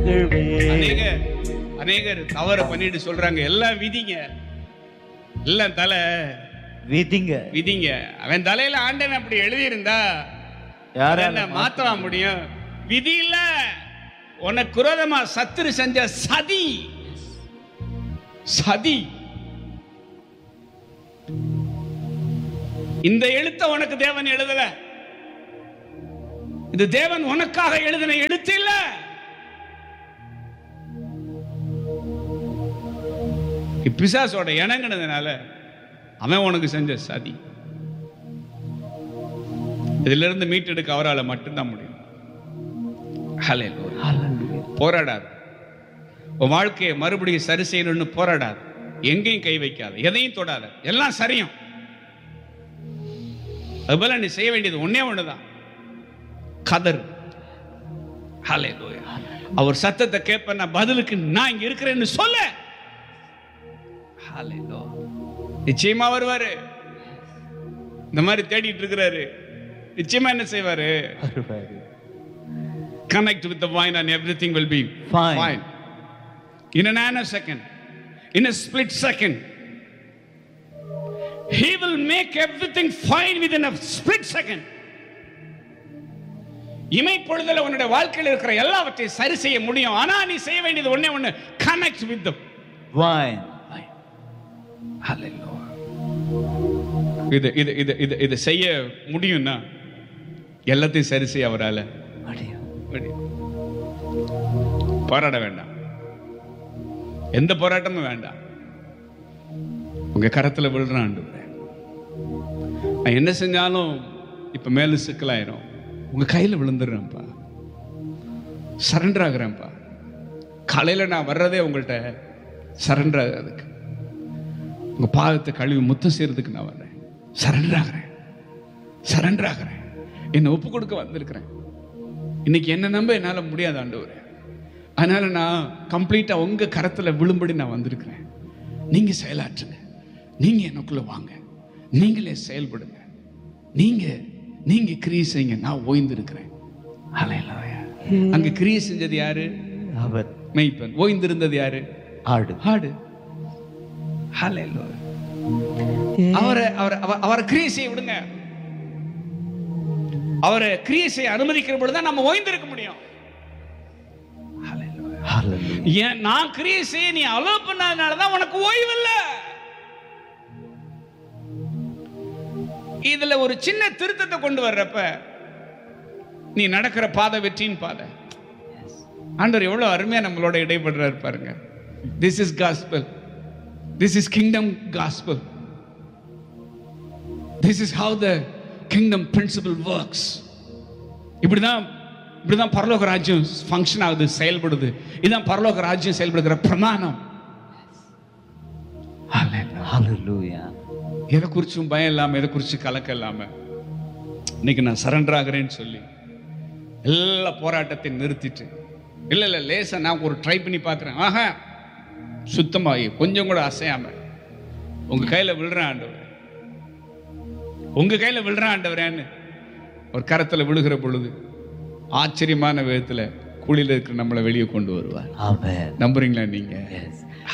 மகிழ்வே அநேகர் அநேகர் தவறு பண்ணிட்டு சொல்றாங்க எல்லாம் விதிங்க எல்லாம் தலை விதிங்க விதிங்க அவன் தலையில ஆண்டன் அப்படி எழுதியிருந்தா யாரால என்ன மாத்தவா முடியும் விதி இல்ல உனக்கு குரோதமா சத்துரு செஞ்ச சதி சதி இந்த எழுத்த உனக்கு தேவன் எழுதல இது தேவன் உனக்காக எழுதின எழுத்து இல்ல பிசாசோட இணங்கினதுனால அவன் உனக்கு செஞ்ச சதி இதுல இருந்து மீட்டெடுக்க அவரால் மட்டும்தான் முடியும் Hallelujah. Hallelujah. போராடாது உன் வாழ்க்கையை மறுபடியும் சரி செய்யணும்னு போராடாது எங்கேயும் கை வைக்காத எதையும் தொடாத எல்லாம் சரியும் அதுபோல நீ செய்ய வேண்டியது ஒண்ணே ஒண்ணுதான் கதர் Hallelujah. அவர் சத்தத்தை கேட்ப நான் பதிலுக்கு நான் இங்க இருக்கிறேன்னு சொல்ல Hallelujah. நிச்சயமா வருவாரு இந்த மாதிரி தேடிட்டு இருக்கிறாரு நிச்சயமா என்ன செய்வாரு வருவாரு. connect with the vine and everything will be Fine. fine. In a nanosecond, in a split second, He will make everything fine within a split second. இமைப்பொழுதுல உன்னுடைய வாழ்க்கையில் இருக்கிற எல்லாவற்றையும் சரி செய்ய முடியும் ஆனா நீ செய்ய வேண்டியது ஒண்ணே ஒண்ணு கனெக்ட் வித் தம் Wine. இது இது இது இது இது செய்ய முடியும்னா எல்லாத்தையும் சரி செய்ய அவரால முடியும். முடியும். போராட வேண்டாம் எந்த போராட்டமும் வேண்டாம் உங்க கரத்துல விழுறான் ஆண்டவரே. நான் என்ன செஞ்சாலும் இப்ப மேல சிக்கலாயிரும் உங்க கையில விழுந்துடுறேன்ப்பா சரண்டர் ஆகுறேன்ப்பா காலையில நான் வர்றதே உங்கள்கிட்ட சரண்டர் ஆகிறதுக்கு உங்க பாதத்தை கழுவி முத்தம் செய்யறதுக்கு நான் வர்றேன் சரண்டர் ஆகிறேன் சரண்டர் ஆகிறேன் என்னை ஒப்பு கொடுக்க வந்திருக்கிறேன் இன்னைக்கு என்ன நம்ப என்னால முடியாது ஆண்டவரே அதனால நான் கம்ப்ளீட்டா உங்க கரத்துல விழும்படி நான் வந்திருக்கிறேன் நீங்க செயலாற்றுங்க நீங்க எனக்குள்ள வாங்க நீங்களே செயல்படுங்க நீங்க நீங்க கிரியை செய்யுங்க நான் ஓய்ந்து இருக்கிறேன் அங்க கிரியை செஞ்சது யாரு அவர் மெய்ப்பன் ஓய்ந்து இருந்தது யாரு ஆடு ஆடு Hallelujah. அவரை அவரை அவ- அவரை கிரியை செய்ய விடுங்க அவரை கிரியை செய்ய அனுமதிக்கிற பொழுது நம்ம ஓய்ந்திருக்க முடியும் Hallelujah. ஏன் நான் கிரியை செய்ய நீ அலோ பண்ணாதனால தான் உனக்கு ஓய்வு இல்ல இதுல ஒரு சின்ன திருத்தத்தை கொண்டு வர்றப்ப நீ நடக்கிற பாதை வெற்றியின் பாதை ஆண்டவர் எவ்வளவு அருமையா நம்மளோட இடைப்படுறாரு பாருங்க this is gospel this is kingdom gospel this is how the kingdom principle works இப்படிதான் இப்படிதான் பரலோக ராஜ்யம் ஃபங்க்ஷன் ஆகுது செயல்படுது இதுதான் பரலோக ராஜ்யம் செயல்படுகிற பிரமாணம் Hallelujah. Hallelujah. எதை குறிச்சும் பயம் இல்லாம எதை குறிச்சு கலக்க இல்லாம இன்னைக்கு நான் சரண்டர் ஆகிறேன்னு சொல்லி எல்லா போராட்டத்தையும் நிறுத்திட்டு இல்ல இல்ல லேசா நான் ஒரு ட்ரை பண்ணி பார்க்கிறேன் ஆஹா சுத்தமா கொஞ்சம் கூட அசையாம உங்க கையில விழுறேன் ஆண்டவர் உங்க கையில விழுறேன் ஆண்டவரேன்னு ஒரு கரத்துல விழுகிற பொழுது ஆச்சரியமான விதத்துல குழியில இருக்கிற நம்மளை வெளியே கொண்டு வருவார் Amen. நம்புறீங்களா நீங்க Yes.